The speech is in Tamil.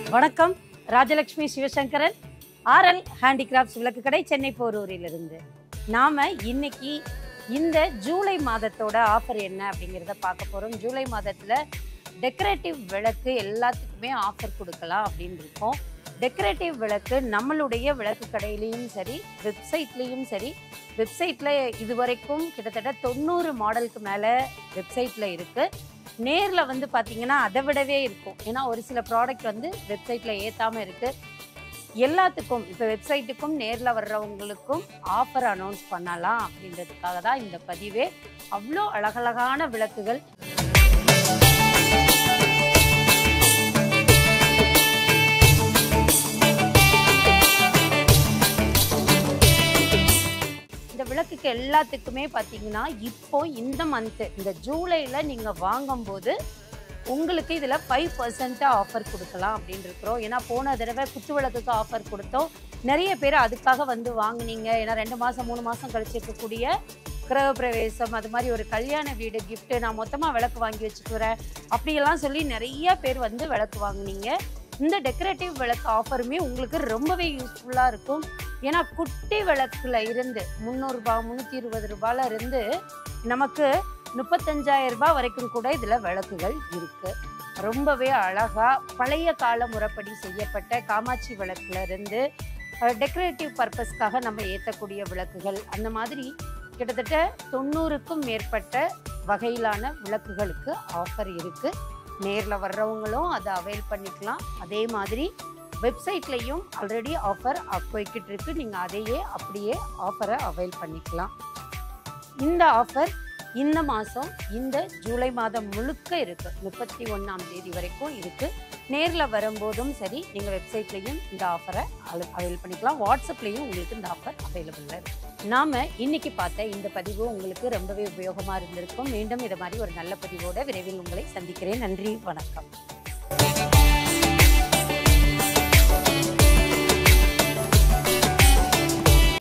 வணக்கம் ராஜலட்சுமி சிவசங்கரன் ஆர்எல் ஹேண்டிகிராஃப்ட்ஸ் விளக்கு கடை சென்னை போரூரிலிருந்து நாம இன்னைக்கு இந்த ஜூலை மாதத்தோட ஆஃபர் என்ன அப்படிங்கிறத பார்க்க போறோம் ஜூலை மாதத்துல டெக்கரேட்டிவ் விளக்கு எல்லாத்துக்குமே ஆஃபர் கொடுக்கலாம் அப்படின்னு இருக்கோம் டெக்கரேட்டிவ் விளக்கு நம்மளுடைய விளக்கு கடையிலையும் சரி வெப்சைட்லேயும் சரி வெப்சைட்டில் இதுவரைக்கும் கிட்டத்தட்ட தொண்ணூறு மாடலுக்கு மேலே வெப்சைட்டில் இருக்குது நேரில் வந்து பார்த்தீங்கன்னா அதை விடவே இருக்கும் ஏன்னா ஒரு சில ப்ராடக்ட் வந்து வெப்சைட்டில் ஏற்றாமல் இருக்குது எல்லாத்துக்கும் இப்போ வெப்சைட்டுக்கும் நேரில் வர்றவங்களுக்கும் ஆஃபர் அனௌன்ஸ் பண்ணலாம் அப்படின்றதுக்காக தான் இந்த பதிவே அவ்வளோ அழகழகான விளக்குகள் இந்த விளக்குக்கு எல்லாத்துக்குமே பார்த்தீங்கன்னா இப்போ இந்த மந்த்து இந்த ஜூலையில் நீங்கள் வாங்கும்போது உங்களுக்கு இதில் ஃபைவ் பர்சன்ட்டாக ஆஃபர் கொடுக்கலாம் அப்படின்னு இருக்கிறோம் ஏன்னா போன தடவை குத்து விளக்குக்கு ஆஃபர் கொடுத்தோம் நிறைய பேர் அதுக்காக வந்து வாங்குனீங்க ஏன்னா ரெண்டு மாதம் மூணு மாதம் கழிச்சு இருக்கக்கூடிய கிரகப்பிரவேசம் அது மாதிரி ஒரு கல்யாண வீடு gift நான் மொத்தமாக விளக்கு வாங்கி வச்சுக்கிறேன் அப்படியெல்லாம் சொல்லி நிறைய பேர் வந்து விளக்கு வாங்குனீங்க இந்த டெக்கரேட்டிவ் விளக்கு ஆஃபருமே உங்களுக்கு ரொம்பவே யூஸ்ஃபுல்லாக இருக்கும் ஏன்னா குட்டி விளக்குல இருந்து முந்நூறுரூபா முந்நூற்றி இருபது ரூபாயில இருந்து நமக்கு முப்பத்தஞ்சாயிரம் ரூபாய் வரைக்கும் கூட இதில் விளக்குகள் இருக்கு ரொம்பவே அழகா பழைய கால முறைப்படி செய்யப்பட்ட காமாட்சி விளக்குல இருந்து டெக்கரேட்டிவ் பர்பஸ்க்காக நம்ம ஏற்றக்கூடிய விளக்குகள் அந்த மாதிரி கிட்டத்தட்ட தொண்ணூறுக்கும் மேற்பட்ட வகையிலான விளக்குகளுக்கு ஆஃபர் இருக்கு நேரில் வர்றவங்களும் அதை அவைல் பண்ணிக்கலாம் அதே மாதிரி வெப்சைட்லேயும் ஆல்ரெடி ஆஃபர் போய்கிட்டு இருக்கு நீங்கள் அதையே அப்படியே ஆஃபரை அவைல் பண்ணிக்கலாம் இந்த ஆஃபர் இந்த மாதம் இந்த ஜூலை மாதம் முழுக்க இருக்கு முப்பத்தி ஒன்றாம் தேதி வரைக்கும் இருக்கு நேரில் வரும்போதும் சரி நீங்கள் வெப்சைட்லேயும் இந்த ஆஃபரை அவைல் பண்ணிக்கலாம் வாட்ஸ்அப்லேயும் உங்களுக்கு இந்த ஆஃபர் அவைலபிளில் இருக்கு நாம் இன்னைக்கு பார்த்த இந்த பதிவு உங்களுக்கு ரொம்பவே உபயோகமாக இருந்திருக்கும் மீண்டும் இதை மாதிரி ஒரு நல்ல பதிவோட விரைவில் உங்களை சந்திக்கிறேன் நன்றி வணக்கம்